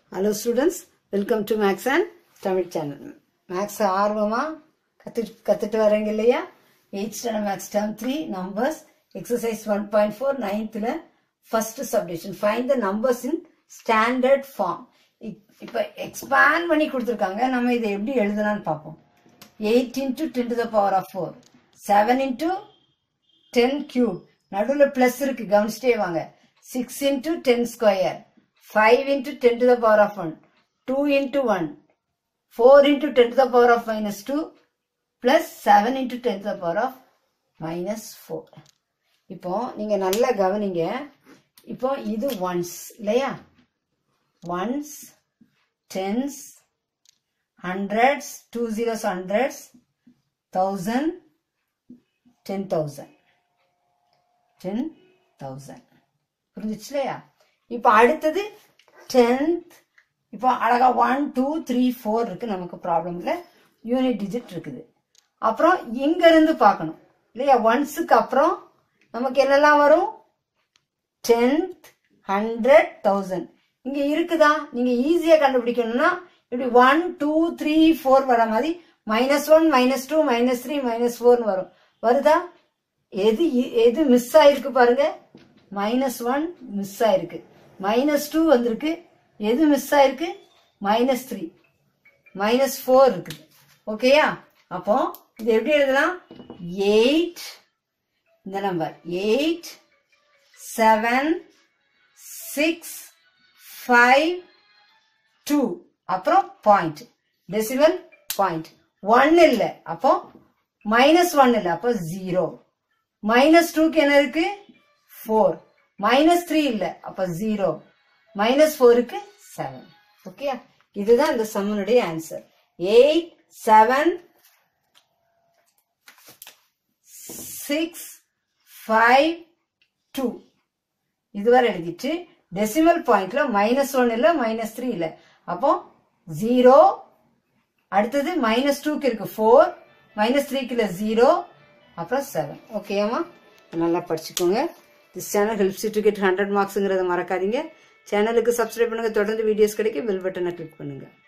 hello students welcome to maths and Tamil channel maths ஆர்வமா கத்து கத்துட்டு வரீங்க இல்லையா eight standard maths term three numbers exercise one point four நைன்த்தில் first subdivision find the numbers in standard form இப்போ expand பண்ணி கொடுத்துருக்காங்க நம்ம இதை எப்படி எழுதலாம்னு பார்ப்போம் eight into ten to the power of four seven into ten cube நடுவில் ப்ளஸ் இருக்கு கவனிச்சிட்டே வாங்க six into ten square five into ten to the power of one two into one four into ten to the power of minus two plus seven into ten to the power of minus four இப்போ நீங்க நல்லா கவனிங்க இப்போ இது ones இல்லையா ones tens hundreds two zeros hundreds thousand ten thousand ten thousand புரிஞ்சிச்சு இல்லையா இப்போ அடுத்தது டென்த் இப்போ அழகா ஒன் டூ த்ரீ ஃபோர் இருக்கு நமக்கு ப்ராப்ளம் இல்லை யூனிட் டிஜிட் இருக்குது அப்புறம் இங்க இருந்து பார்க்கணும் இல்லையா ஒன்ஸுக்கு அப்புறம் நமக்கு என்னெல்லாம் வரும் டென்த் ஹண்ட்ரட் தௌசண்ட் இங்க இருக்குதா நீங்க ஈஸியா கண்டுபிடிக்கணும்னா இப்படி ஒன் டூ த்ரீ ஃபோர் வர மாதிரி minus one minus two minus three minus ஃபோர்னு வரும் வருதா எது இ- எது மிஸ் ஆயிருக்கு பாருங்க மைனஸ் ஒன் மிஸ் ஆயிருக்கு மைனஸ் டூ வந்திருக்கு எது மிஸ் ஆயிருக்கு மைனஸ் த்ரீ மைனஸ் ஃபோர் இருக்குது ஓகேயா அப்போ இது எப்படி எழுதலாம் எயிட் இந்த number eight seven six five two அப்புறம் பாயிண்ட் டெசிமல் பாயிண்ட் ஒன் இல்லை அப்போ மைனஸ் ஒன் இல்லை அப்போ ஜீரோ மைனஸ் டூக்கு என்ன இருக்கு ஃபோர் மைனஸ் த்ரீ இல்லை அப்போ ஜீரோ மைனஸ் ஃபோருக்கு செவன் ஓகே இதுதான் இந்த சம்மனுடைய answer eight seven six five two இதுவரை எழுதிட்டு டெசிமல் பாயிண்ட்ல மைனஸ் ஒன் இல்லை மைனஸ் த்ரீ இல்லை அப்போ ஜீரோ அடுத்தது மைனஸ் டூக்கு இருக்கு ஃபோர் மைனஸ் த்ரீக்கு இல்லை ஜீரோ அப்புறம் செவன் ஓகேவா நல்லா படிச்சுக்கோங்க this channel helps to get hundred மார்க்ஸுங்கிறத மறக்காதீங்க சேனலுக்கு சப்ஸ்கிரைப் பண்ணுங்க தொடர்ந்து வீடியோஸ் கிடைக்க பெல் பட்டனை கிளிக் பண்ணுங்க